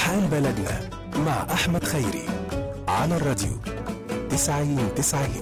حال بلدنا مع أحمد خيري على الراديو تسعين تسعين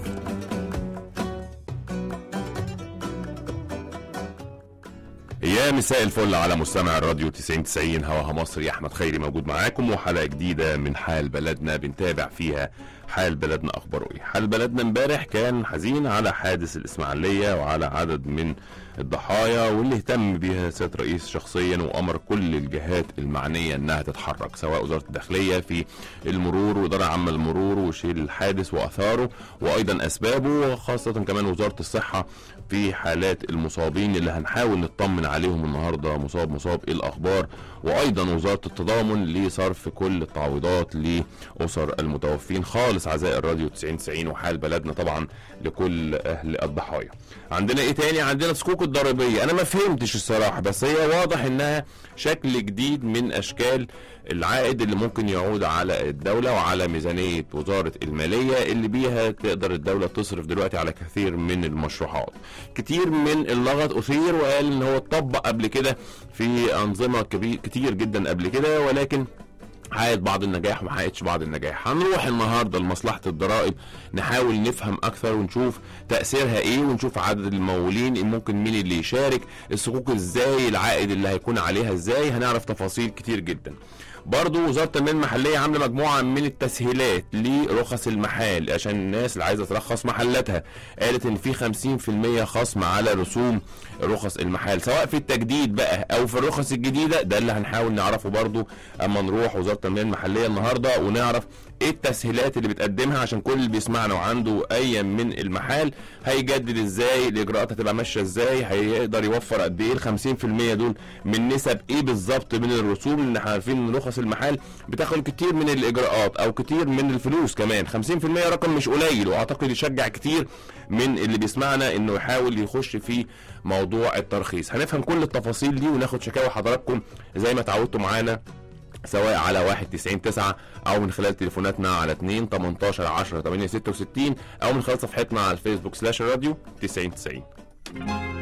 يا مساء الفل على مستمع الراديو 90 90 هواها مصر يا احمد خيري موجود معاكم وحلقه جديده من حال بلدنا بنتابع فيها حال بلدنا اخباره ايه حال بلدنا امبارح كان حزين على حادث الاسماعيليه وعلى عدد من الضحايا واللي اهتم بيها سياده الرئيس شخصيا وامر كل الجهات المعنيه انها تتحرك سواء وزاره الداخليه في المرور واداره عامه للمرور وشيل الحادث واثاره وايضا اسبابه وخاصه كمان وزاره الصحه في حالات المصابين اللي هنحاول نطمن عليهم النهارده مصاب مصاب ايه الاخبار وايضا وزاره التضامن لصرف كل التعويضات لاسر المتوفين خالص عزاء الراديو 90 90 وحال بلدنا طبعا لكل اهل الضحايا عندنا ايه تاني عندنا صكوك الضريبيه انا ما فهمتش الصراحه بس هي واضح انها شكل جديد من اشكال العائد اللي ممكن يعود على الدوله وعلى ميزانيه وزاره الماليه اللي بيها تقدر الدوله تصرف دلوقتي على كثير من المشروعات كتير من اللغط اثير وقال ان هو اتطبق قبل كده في انظمه كبير كتير جدا قبل كده ولكن حققت بعض النجاح وما حققتش بعض النجاح هنروح النهارده لمصلحه الضرائب نحاول نفهم اكثر ونشوف تاثيرها ايه ونشوف عدد الممولين ممكن مين اللي يشارك الصكوك ازاي العائد اللي هيكون عليها ازاي هنعرف تفاصيل كتير جدا برضو وزاره التنميه المحليه عامله مجموعه من التسهيلات لرخص المحال عشان الناس اللي عايزه ترخص محلاتها قالت ان في 50% خصم على رسوم رخص المحال سواء في التجديد بقى او في الرخص الجديده ده اللي هنحاول نعرفه برضو اما نروح وزاره التنميه المحليه النهارده ونعرف ايه التسهيلات اللي بتقدمها عشان كل اللي بيسمعنا وعنده اي من المحال هيجدد ازاي الاجراءات هتبقى ماشيه ازاي هيقدر يوفر قد ايه ال 50% دول من نسب ايه بالظبط من الرسوم اللي احنا عارفين ان رخص المحال بتاخد كتير من الاجراءات او كتير من الفلوس كمان 50% رقم مش قليل واعتقد يشجع كتير من اللي بيسمعنا انه يحاول يخش في موضوع الترخيص هنفهم كل التفاصيل دي وناخد شكاوى حضراتكم زي ما تعودتوا معانا سواء على 1 90 9 او من خلال تليفوناتنا على 2 18 10 8 66 او من خلال صفحتنا على الفيسبوك سلاش راديو 90 90